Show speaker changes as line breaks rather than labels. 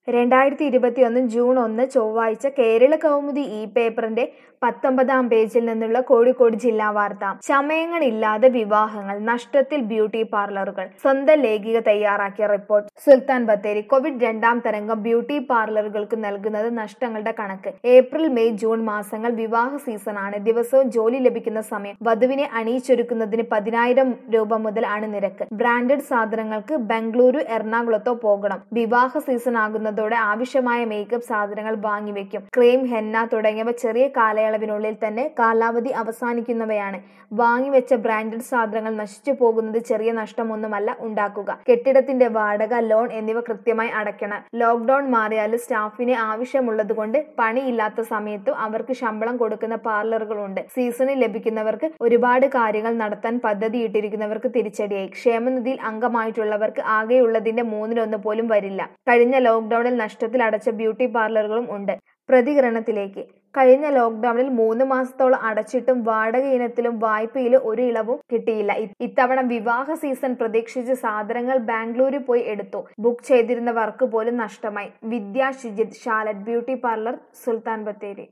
രണ്ടായിരത്തി ഇരുപത്തിയൊന്ന് ജൂൺ ഒന്ന് ചൊവ്വാഴ്ച കേരള കൗമുദി ഇ പേപ്പറിന്റെ പത്തൊമ്പതാം പേജിൽ നിന്നുള്ള കോഴിക്കോട് ജില്ലാ വാർത്ത ചമയങ്ങളില്ലാതെ വിവാഹങ്ങൾ നഷ്ടത്തിൽ ബ്യൂട്ടി പാർലറുകൾ സ്വന്തം ലേഖിക തയ്യാറാക്കിയ റിപ്പോർട്ട് സുൽത്താൻ ബത്തേരി കോവിഡ് രണ്ടാം തരംഗം ബ്യൂട്ടി പാർലറുകൾക്ക് നൽകുന്നത് നഷ്ടങ്ങളുടെ കണക്ക് ഏപ്രിൽ മെയ് ജൂൺ മാസങ്ങൾ വിവാഹ സീസണാണ് ദിവസവും ജോലി ലഭിക്കുന്ന സമയം വധുവിനെ അണിയിച്ചൊരുക്കുന്നതിന് പതിനായിരം രൂപ മുതൽ ആണ് നിരക്ക് ബ്രാൻഡഡ് സാധനങ്ങൾക്ക് ബംഗളൂരു എറണാകുളത്തോ പോകണം വിവാഹ സീസൺ ആകുന്നതോടെ ആവശ്യമായ മേക്കപ്പ് സാധനങ്ങൾ വാങ്ങിവെക്കും ക്രീം ഹെന്ന തുടങ്ങിയവ ചെറിയ കാലയളവിനുള്ളിൽ തന്നെ കാലാവധി അവസാനിക്കുന്നവയാണ് വാങ്ങിവെച്ച ബ്രാൻഡഡ് സാധനങ്ങൾ നശിച്ചു പോകുന്നത് ചെറിയ നഷ്ടമൊന്നുമല്ല ഉണ്ടാക്കുക കെട്ടിടത്തിന്റെ വാടക ലോൺ എന്നിവ കൃത്യമായി അടയ്ക്കണം ലോക്ക്ഡൌൺ മാറിയാലും സ്റ്റാഫിനെ ആവശ്യമുള്ളതുകൊണ്ട് പണിയില്ലാത്ത സമയത്തും അവർക്ക് ശമ്പളം കൊടുക്കുന്ന പാർലറുകളുണ്ട് സീസണിൽ ലഭിക്കുന്നവർക്ക് ഒരുപാട് കാര്യങ്ങൾ നടത്താൻ പദ്ധതിയിട്ടിരിക്കുന്നവർക്ക് തിരിച്ചടിയായി ക്ഷേമനിധിയിൽ അംഗമായിട്ടുള്ളവർക്ക് ആകെയുള്ളതിന്റെ മൂന്നിലൊന്ന് പോലും വരില്ല കഴിഞ്ഞ ലോക്ക്ഡൌണിൽ നഷ്ടത്തിൽ അടച്ച ബ്യൂട്ടി പാർലറുകളും ഉണ്ട് പ്രതികരണത്തിലേക്ക് കഴിഞ്ഞ ലോക്ക്ഡൌണിൽ മൂന്ന് മാസത്തോളം അടച്ചിട്ടും വാടക ഇനത്തിലും വായ്പയിലും ഒരു ഇളവും കിട്ടിയില്ല ഇത്തവണ വിവാഹ സീസൺ പ്രതീക്ഷിച്ച് സാധനങ്ങൾ ബാംഗ്ലൂരിൽ പോയി എടുത്തു ബുക്ക് ചെയ്തിരുന്നവർക്ക് പോലും നഷ്ടമായി Vidya Shijith Charlotte beauty parlour Sultan Bathery